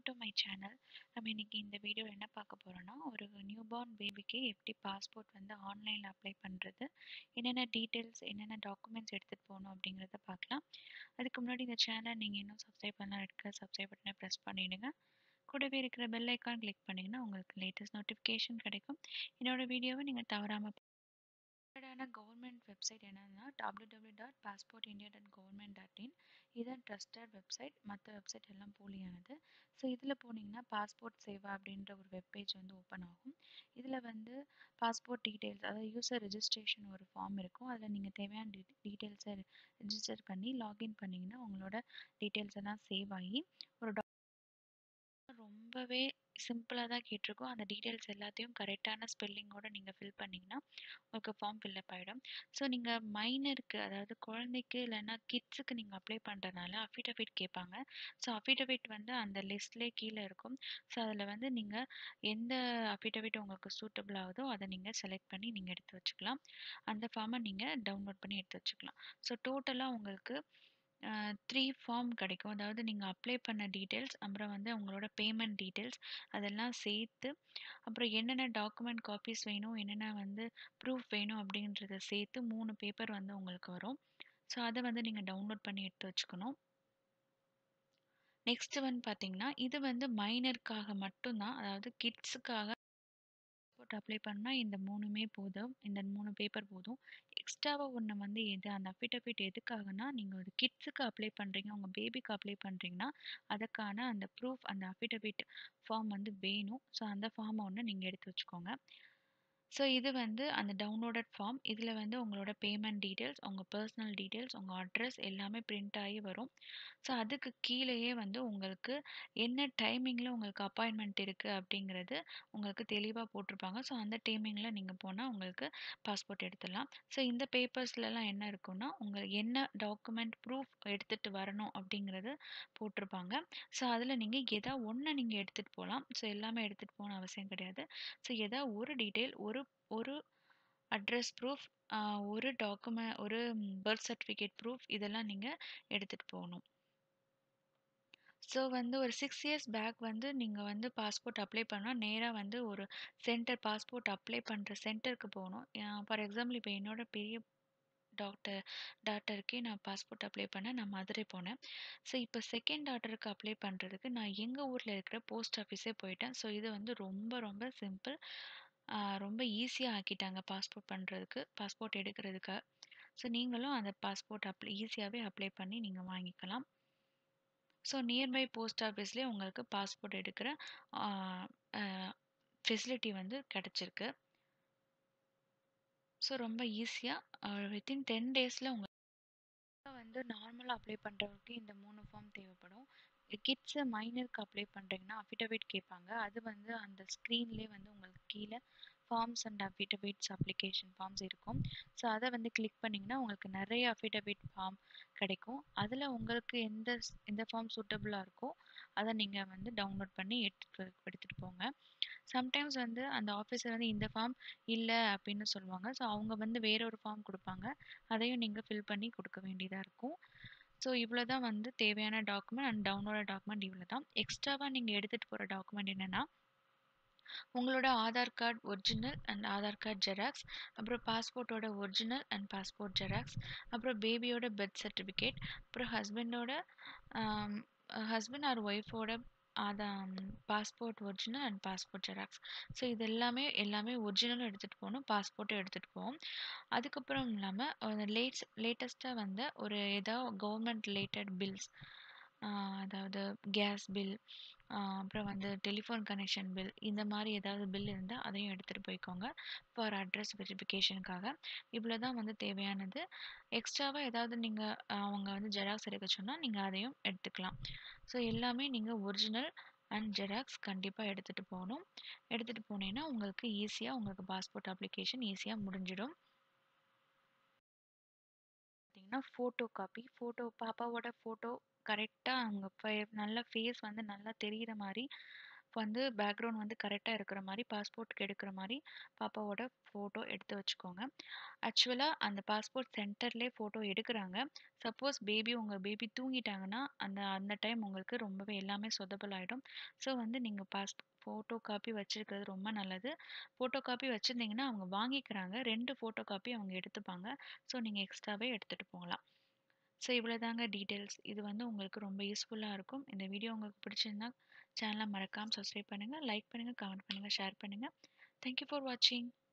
to my channel நம்ம இன்னைக்கு இந்த வீடியோவில் என்ன பார்க்க போகிறோம்னா ஒரு நியூ பார்ன் பேபிக்கு எப்படி பாஸ்போர்ட் வந்து ஆன்லைனில் அப்ளை பண்ணுறது என்னென்ன டீட்டெயில்ஸ் என்னென்ன டாக்குமெண்ட்ஸ் எடுத்துகிட்டு போகணும் அப்படிங்கிறத பார்க்கலாம் அதுக்கு முன்னாடி இந்த சேனலை நீங்கள் இன்னும் சப்ஸ்கிரைப் பண்ணலாம் இருக்க சப்ஸ்கிரைப் பட்டனை ப்ரெஸ் பண்ணிவிடுங்க கூடவே இருக்கிற பெல் ஐக்கான் கிளிக் பண்ணிங்கன்னா உங்களுக்கு லேட்டஸ்ட் நோட்டிஃபிகேஷன் கிடைக்கும் என்னோட வீடியோவை நீங்கள் தவறாமல் ட்ரஸ்டடான கவர்மெண்ட் வெப்சைட் என்னன்னா W W dot passport India dot government dot in இதுதான் ட்ரஸ்டட் வெப்சைட் மற்ற வெப்சைட் எல்லாம் போலியானது ஸோ இதில் போனீங்கன்னா பாஸ்போர்ட் சேவா அப்படின்ற ஒரு வெப்பேஜ் வந்து ஓப்பன் ஆகும் இதில் வந்து பாஸ்போர்ட் டீட்டெயில்ஸ் அதாவது யூசர் ரெஜிஸ்ட்ரேஷன் ஒரு ஃபார்ம் இருக்கும் அதில் நீங்கள் தேவையான டீ டீட்டெயில்ஸை ரெஜிஸ்டர் பண்ணி லாகின் பண்ணிங்கன்னா உங்களோட டீட்டெயில்ஸ் எல்லாம் சேவ் ஆகி ஒரு ரொம்பவே சிம்பிளாக தான் கேட்டிருக்கோம் அந்த டீட்டெயில்ஸ் எல்லாத்தையும் கரெக்டான ஸ்பெல்லிங்கோட நீங்கள் ஃபில் பண்ணிங்கன்னா உங்களுக்கு ஃபார்ம் ஃபில்லப் ஆகிடும் ஸோ நீங்கள் மைனருக்கு அதாவது குழந்தைக்கு இல்லைன்னா கிட்ஸுக்கு நீங்கள் அப்ளை பண்ணுறதுனால அஃபிடவிட் கேட்பாங்க ஸோ அஃபிடவிட் வந்து அந்த லிஸ்ட்லேயே கீழே இருக்கும் ஸோ அதில் வந்து நீங்கள் எந்த அஃபிடவிட் உங்களுக்கு சூட்டபிள் ஆகுதோ அதை நீங்கள் செலக்ட் பண்ணி நீங்கள் எடுத்து வச்சுக்கலாம் அந்த ஃபார்மை நீங்கள் டவுன்லோட் பண்ணி எடுத்து வச்சுக்கலாம் ஸோ டோட்டலாக உங்களுக்கு த்ரீ ஃபார்ம் கிடைக்கும் அதாவது நீங்கள் அப்ளை பண்ண டீட்டெயில்ஸ் அப்புறம் வந்து உங்களோட பேமெண்ட் டீட்டெயில்ஸ் அதெல்லாம் சேர்த்து அப்புறம் என்னென்ன டாக்குமெண்ட் காப்பீஸ் வேணும் என்னென்ன வந்து ப்ரூஃப் வேணும் அப்படின்றத சேர்த்து மூணு பேப்பர் வந்து உங்களுக்கு வரும் ஸோ அதை வந்து நீங்கள் டவுன்லோட் பண்ணி எடுத்து வச்சுக்கணும் நெக்ஸ்ட் வந்து பார்த்தீங்கன்னா இது வந்து மைனருக்காக மட்டும்தான் அதாவது கிட்ஸுக்காக பாஸ்போர்ட் அப்ளை பண்ணால் இந்த மூணுமே போதும் இந்த மூணு பேப்பர் போதும் எக்ஸ்ட்ராவாக ஒன்று வந்து எது அந்த அஃபிடவிட் எதுக்காகனா நீங்கள் ஒரு கிட்ஸுக்கு அப்ளை பண்ணுறீங்க உங்கள் பேபிக்கு அப்ளை பண்ணுறீங்கன்னா அதுக்கான அந்த ப்ரூஃப் அந்த அஃபிடவிட் ஃபார்ம் வந்து வேணும் ஸோ அந்த ஃபார்மை ஒன்று நீங்கள் எடுத்து வச்சுக்கோங்க ஸோ இது வந்து அந்த டவுன்லோடட் ஃபார்ம் இதில் வந்து உங்களோட பேமெண்ட் டீட்டெயில்ஸ் உங்கள் பர்சனல் டீட்டெயில்ஸ் உங்கள் அட்ரஸ் எல்லாமே பிரிண்ட் ஆகி வரும் ஸோ அதுக்கு கீழேயே வந்து உங்களுக்கு என்ன டைமிங்கில் உங்களுக்கு அப்பாயின்மெண்ட் இருக்குது அப்படிங்கிறது உங்களுக்கு தெளிவாக போட்டிருப்பாங்க ஸோ அந்த டைமிங்கில் நீங்கள் போனால் உங்களுக்கு பாஸ்போர்ட் எடுத்துடலாம் ஸோ இந்த பேப்பர்ஸ்லலாம் என்ன இருக்குன்னா உங்கள் என்ன டாக்குமெண்ட் ப்ரூஃப் எடுத்துகிட்டு வரணும் அப்படிங்கிறது போட்டிருப்பாங்க ஸோ அதில் நீங்கள் எதா ஒன்று நீங்கள் எடுத்துகிட்டு போகலாம் ஸோ எல்லாமே எடுத்துகிட்டு போகணும் அவசியம் கிடையாது ஸோ எதா ஒரு டீட்டெயில் ஒரு ஒரு அட்ரஸ் ப்ரூஃப் ஒரு டாக்குமெண்ட் ஒரு பர்த் சர்டிஃபிகேட் ப்ரூஃப் இதெல்லாம் நீங்கள் எடுத்துகிட்டு போகணும் ஸோ வந்து ஒரு சிக்ஸ் இயர்ஸ் பேக் வந்து நீங்கள் வந்து பாஸ்போர்ட் அப்ளை பண்ணால் நேராக வந்து ஒரு சென்டர் பாஸ்போர்ட் அப்ளை பண்ணுற சென்டருக்கு போகணும் ஃபார் எக்ஸாம்பிள் இப்போ என்னோட பெரிய டாக்டர் டாக்டருக்கே நான் பாஸ்போர்ட் அப்ளை பண்ண நான் மதுரை போனேன் ஸோ இப்போ செகண்ட் டாக்டருக்கு அப்ளை பண்ணுறதுக்கு நான் எங்கள் ஊரில் இருக்கிற போஸ்ட் ஆஃபீஸே போயிட்டேன் ஸோ இது வந்து ரொம்ப ரொம்ப சிம்பிள் ரொம்ப ஈஸியாக ஆக்கிட்டாங்க பாஸ்போர்ட் பண்ணுறதுக்கு பாஸ்போர்ட் எடுக்கிறதுக்கு ஸோ நீங்களும் அந்த பாஸ்போர்ட் அப்ளை ஈஸியாகவே அப்ளை பண்ணி நீங்கள் வாங்கிக்கலாம் ஸோ நியர்பை போஸ்ட் ஆஃபீஸ்லேயே உங்களுக்கு பாஸ்போர்ட் எடுக்கிற ஃபெசிலிட்டி வந்து கிடச்சிருக்கு ஸோ ரொம்ப ஈஸியாக வித்தின் டென் டேஸில் உங்கள் வந்து நார்மலாக அப்ளை பண்ணுறவங்களுக்கு இந்த மூணு ஃபார்ம் தேவைப்படும் கிட்ஸு மைனருக்கு அப்ளை பண்ணுறீங்கன்னா அஃபிடவிட் கேட்பாங்க அது வந்து அந்த ஸ்க்ரீன்லேயே வந்து உங்களுக்கு கீழே forms and affidavits application forms இருக்கும் ஸோ அதை வந்து கிளிக் பண்ணிங்கன்னா உங்களுக்கு நிறைய அஃபிடவிட் ஃபார்ம் கிடைக்கும் அதில் உங்களுக்கு எந்த எந்த ஃபார்ம் சூட்டபுளாக இருக்கோ அதை நீங்கள் வந்து டவுன்லோட் பண்ணி எடுத்துகிட்டு எடுத்துகிட்டு போங்க சம்டைம்ஸ் வந்து அந்த ஆஃபீஸர் வந்து இந்த ஃபார்ம் இல்லை அப்படின்னு சொல்லுவாங்க ஸோ அவங்க வந்து வேற ஒரு ஃபார்ம் கொடுப்பாங்க அதையும் நீங்கள் ஃபில் பண்ணி கொடுக்க வேண்டியதாக இருக்கும் ஸோ இவ்வளோ தான் வந்து தேவையான டாக்குமெண்ட் அண்ட் டவுன்லோட டாக்குமெண்ட் இவ்வளோ தான் எக்ஸ்ட்ராவாக நீங்கள் எடுத்துகிட்டு போகிற டாக்குமெண்ட் என்னென்னா உங்களோட Aadhaar card original and Aadhaar card xerox அப்புறம் பாஸ்போர்ட்டோட ஒரிஜினல் அண்ட் பாஸ்போர்ட் ஜெராக்ஸ் அப்புறம் பேபியோட பர்த் சர்டிஃபிகேட் அப்புறம் ஹஸ்பண்டோட ஹஸ்பண்ட் ஆர் ஒய்ஃபோட அதான் passport original and passport xerox so இது எல்லாமே எல்லாமே ஒரிஜினலும் எடுத்துகிட்டு போகணும் பாஸ்போர்ட்டும் எடுத்துகிட்டு போவோம் அதுக்கப்புறம் இல்லாமல் லேட்ஸ் லேட்டஸ்ட்டாக வந்த ஒரு ஏதோ கவர்மெண்ட் ரிலேட்டட் பில்ஸ் அதாவது கேஸ் பில் அப்புறம் வந்து டெலிஃபோன் கனெக்ஷன் பில் இந்த மாதிரி ஏதாவது பில் இருந்தால் அதையும் எடுத்துகிட்டு போய்க்கோங்க ஃபார் அட்ரஸ் வெரிஃபிகேஷனுக்காக இவ்வளோ தான் வந்து தேவையானது எக்ஸ்ட்ராவாக ஏதாவது நீங்கள் அவங்க வந்து ஜெராக்ஸ் எடுக்க சொன்னால் நீங்கள் அதையும் எடுத்துக்கலாம் ஸோ எல்லாமே நீங்கள் ஒரிஜினல் அண்ட் ஜெராக்ஸ் கண்டிப்பாக எடுத்துகிட்டு போகணும் எடுத்துகிட்டு போனீங்கன்னா உங்களுக்கு ஈஸியாக உங்களுக்கு பாஸ்போர்ட் அப்ளிகேஷன் ஈஸியாக முடிஞ்சிடும் பார்த்தீங்கன்னா ஃபோட்டோ காப்பி ஃபோட்டோ பாப்பாவோட ஃபோட்டோ கரெக்டாக அவங்க ஃபே நல்ல ஃபேஸ் வந்து நல்லா தெரிகிற மாதிரி வந்து பேக்ரவுண்ட் வந்து கரெக்டாக இருக்கிற மாதிரி பாஸ்போர்ட்டுக்கு எடுக்கிற மாதிரி பாப்பாவோட ஃபோட்டோ எடுத்து வச்சுக்கோங்க ஆக்சுவலாக அந்த பாஸ்போர்ட் சென்டர்லேயே ஃபோட்டோ எடுக்கிறாங்க சப்போஸ் பேபி உங்கள் பேபி தூங்கிட்டாங்கன்னா அந்த அந்த டைம் உங்களுக்கு ரொம்பவே எல்லாமே சொதப்பல் ஆகிடும் ஸோ வந்து நீங்கள் பாஸ் ஃபோட்டோ காப்பி வச்சுருக்கிறது ரொம்ப நல்லது ஃபோட்டோ காப்பி வச்சுருந்தீங்கன்னா அவங்க வாங்கிக்கிறாங்க ரெண்டு ஃபோட்டோ காப்பி அவங்க எடுத்துப்பாங்க ஸோ நீங்கள் எக்ஸ்ட்ராவே எடுத்துகிட்டு போகலாம் ஸோ இவ்வளோதாங்க டீட்டெயில்ஸ் இது வந்து உங்களுக்கு ரொம்ப யூஸ்ஃபுல்லாக இருக்கும் இந்த வீடியோ உங்களுக்கு பிடிச்சிருந்தா சேனலை மறக்காமல் சப்ஸ்கிரைப் பண்ணுங்கள் லைக் பண்ணுங்கள் கமெண்ட் பண்ணுங்கள் ஷேர் பண்ணுங்கள் தேங்க்யூ ஃபார் வாட்சிங்